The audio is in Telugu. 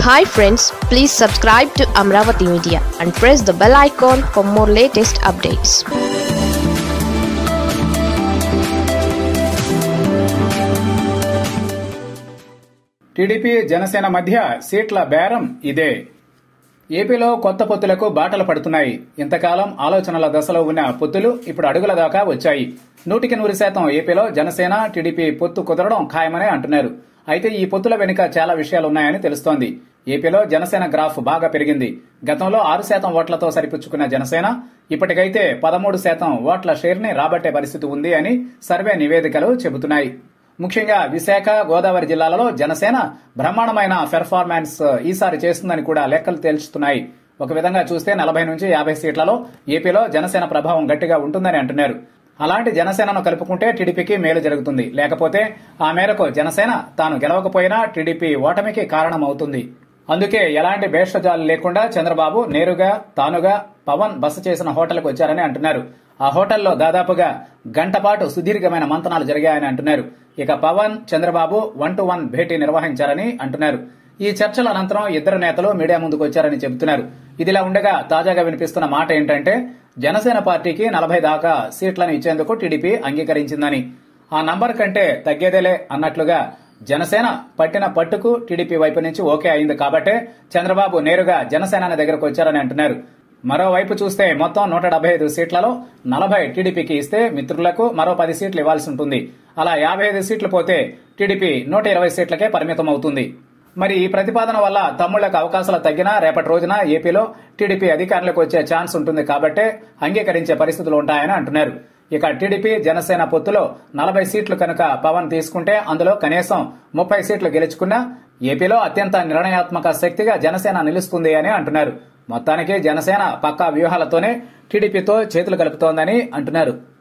hi friends please subscribe to Amaravati media and press the bell icon for more latest updates TDP Janasena మధ్య సీట్ల బేరం ఇదే ఏపీలో కొత్త పొత్తులకు బాటలు పడుతున్నాయి ఇంతకాలం ఆలోచనల దశలో ఉన్న పొత్తులు ఇప్పుడు అడుగుల దాకా వచ్చాయి నూటికి నూరు శాతం ఏపీలో జనసేన టీడీపీ పొత్తు కుదరడం ఖాయమని అంటున్నారు అయితే ఈ పొత్తుల వెనుక చాలా విషయాలు ఉన్నాయని తెలుస్తోంది ఏపీలో జనసేన గ్రాఫ్ బాగా పెరిగింది గతంలో ఆరు శాతం ఓట్లతో సరిపుచ్చుకున్న జనసేన ఇప్పటికైతే పదమూడు శాతం ఓట్ల షేర్ని రాబట్టే పరిస్థితి ఉంది అని సర్వే నివేదికలు చెబుతున్నాయి ముఖ్యంగా విశాఖ గోదావరి జిల్లాలలో జనసేన బ్రహ్మాండమైన పెర్ఫార్మెన్స్ ఈసారి చేస్తుందని కూడా లెక్కలు తేల్చుతున్నాయి ఒక విధంగా చూస్తే నలభై నుంచి యాభై సీట్లలో ఏపీలో జనసేన ప్రభావం గట్టిగా ఉంటుందని అంటున్నారు అలాంటి జనసేనను కలుపుకుంటే టీడీపీకి మేలు జరుగుతుంది లేకపోతే ఆ మేరకు జనసేన తాను గెలవకపోయినా టీడీపీ ఓటమికి కారణమవుతుంది అందుకే ఎలాంటి భేషజాలు లేకుండా చంద్రబాబు నేరుగా తానుగా పవన్ బస చేసిన హోటల్కు వచ్చారని అంటున్నారు ఆ హోటల్లో దాదాపుగా గంట పాటు సుదీర్ఘమైన మంతనాలు జరిగాయని అంటున్నారు ఇక Pawan Chandrababu one to one భేటీ నిర్వహించారని అంటున్నారు ఈ చర్చల అనంతరం ఇద్దరు నేతలు మీడియా ముందుకు వచ్చారని చెబుతున్నారు ఇదిలా ఉండగా తాజాగా వినిపిస్తున్న మాట ఏంటంటే జనసేన పార్టీకి నలభై దాకా సీట్లను ఇచ్చేందుకు టీడీపీ అంగీకరించిందని ఆ నంబర్ కంటే తగ్గేదేలే అన్నట్లుగా జనసేన పట్టిన పట్టుకు టీడీపీ వైపు నుంచి ఓకే అయింది కాబట్టే చంద్రబాబు నేరుగా జనసేన దగ్గరకు వచ్చారని అంటున్నారు మరోవైపు చూస్తే మొత్తం నూట డెబ్బై ఐదు సీట్లలో నలభై టీడీపీకి ఇస్తే మిత్రులకు మరో పది సీట్లు ఇవ్వాల్సి ఉంటుంది అలా యాభై ఐదు సీట్లు పోతే టీడీపీ నూట ఇరవై సీట్లకే పరిమితం అవుతుంది మరి ఈ ప్రతిపాదన వల్ల తమ్ముళ్లకు అవకాశాలు తగ్గినా రేపటి రోజున ఏపీలో టీడీపీ అధికారంలోకి వచ్చే ఛాన్స్ ఉంటుంది కాబట్టే అంగీకరించే పరిస్థితులు ఉంటాయని అంటున్నారు ఇక టీడీపీ జనసేన పొత్తులో నలభై సీట్లు కనుక పవన్ తీసుకుంటే అందులో కనీసం ముప్పై సీట్లు గెలుచుకున్నా ఏపీలో అత్యంత నిర్ణయాత్మక శక్తిగా జనసేన నిలుస్తుంది అని అంటున్నారు మొత్తానికి జనసేన పక్కా వ్యూహాలతోనే టీడీపీతో చేతులు కలుపుతోందని అంటున్నారు